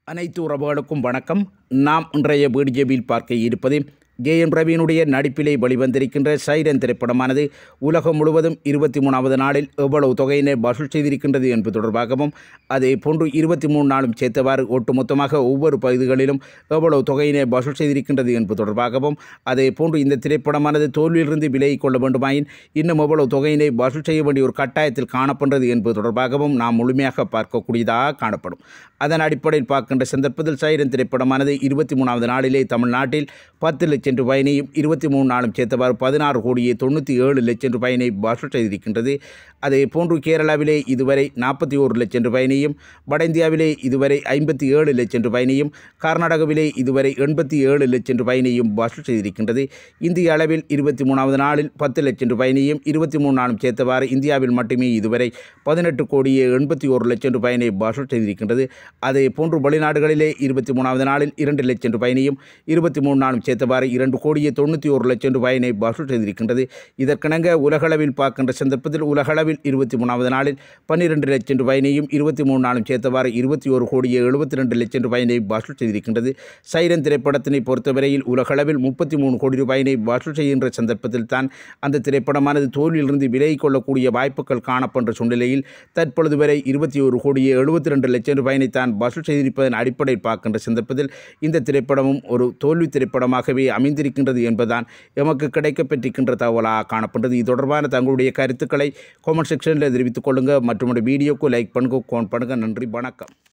அனைத்து உறவுகளுக்கும் வணக்கம் நாம் இன்றைய பிடிஜேபியில் பார்க்க இருப்பது ஜெயன் ரவியினுடைய நடிப்பிலே வெளிவந்திருக்கின்ற சைரன் திரைப்படமானது உலகம் முழுவதும் இருபத்தி மூணாவது நாளில் எவ்வளவு தொகையினை வசூல் செய்திருக்கின்றது என்பது தொடர்பாகவும் அதே போன்று இருபத்தி மூணு நாளும் சேர்த்தவாறு ஒட்டுமொத்தமாக ஒவ்வொரு பகுதிகளிலும் எவ்வளவு தொகையினை வசூல் செய்திருக்கின்றது என்பது தொடர்பாகவும் அதே போன்று இந்த திரைப்படமானது தோல்வியிலிருந்து விலகிக் கொள்ள வேண்டுமாயின் இன்னும் எவ்வளவு தொகையினை வசூல் செய்ய வேண்டிய ஒரு கட்டாயத்தில் காணப்படுறது என்பது தொடர்பாகவும் நாம் முழுமையாக பார்க்கக்கூடியதாக காணப்படும் அதன் அடிப்படையில் பார்க்கின்ற சந்தர்ப்பத்தில் சைரன் திரைப்படமானது இருபத்தி மூணாவது நாளிலே தமிழ்நாட்டில் பத்து லட்சம் ரூபாயினையும் இருபத்தி மூணு நாளும் சேர்த்தவாறு பதினாறு கோடியே தொண்ணூற்றி ஏழு லட்சம் ரூபாயினை வசூல் செய்திருக்கின்றது அதே போன்று கேரளாவிலே இதுவரை நாற்பத்தி ஓரு லட்சம் ரூபாயினையும் வட இந்தியாவிலே இதுவரை ஐம்பத்தி ஏழு லட்சம் ரூபாயினையும் கர்நாடகாவிலே இதுவரை எண்பத்தி ஏழு லட்சம் ரூபாயினையும் வசூல் செய்திருக்கின்றது இந்திய அளவில் இருபத்தி மூணாவது நாளில் பத்து லட்சம் ரூபாயினையும் இருபத்தி மூணு நாளும் சேர்த்தவாறு இந்தியாவில் மட்டுமே இதுவரை பதினெட்டு கோடியே எண்பத்தி ஒரு லட்சம் ரூபாயினை வசூல் செய்திருக்கின்றது அதே போன்று வெளிநாடுகளிலே இருபத்தி மூணாவது நாளில் இரண்டு லட்சம் ரூபாயினையும் இருபத்தி மூணு நாளும் சேர்த்தவாறு இரண்டு கோடியே தொண்ணூற்றி ஒரு லட்சம் ரூபாயினை வசூல் செய்திருக்கின்றது இதற்கிணங்க உலகளவில் பார்க்கின்ற சந்தர்ப்பத்தில் உலகளவில் இருபத்தி மூணாவது நாளில் பன்னிரெண்டு லட்சம் ரூபாயினையும் இருபத்தி மூணு நாளும் சேர்த்தவாறு இருபத்தி ஒரு கோடியே எழுபத்தி ரெண்டு லட்சம் ரூபாயினை வசூல் செய்திருக்கின்றது சைரன் திரைப்படத்தினை பொறுத்தவரையில் உலகளவில் முப்பத்தி மூணு கோடி ரூபாயினை வசூல் செய்கின்ற சந்தர்ப்பத்தில் தான் அந்த திரைப்படமானது தோல்வியிலிருந்து விலகிக் கொள்ளக்கூடிய வாய்ப்புகள் காணப்படுற சூழ்நிலையில் தற்பொழுது வரை இருபத்தி ஒரு கோடியே எழுபத்தி ரெண்டு லட்சம் ரூபாயினை தான் வசூல் செய்திருப்பதன் அடிப்படையில் பார்க்கின்ற சந்தர்ப்பத்தில் இந்த திரைப்படமும் ஒரு தோல்வி திரைப்படமாகவே அமைந்திருக்கின்றது என்பதுதான் எமக்கு கிடைக்கப்பெற்றிருக்கின்ற தகவலாக காணப்படுகிறது இது தொடர்பான தங்களுடைய கருத்துக்களை காமெண்ட் செக்ஷனில் தெரிவித்துக் கொள்ளுங்கள் மற்றும் வீடியோக்கு லைக் பண்ணுங்க கோன் பண்ணுங்கள் நன்றி வணக்கம்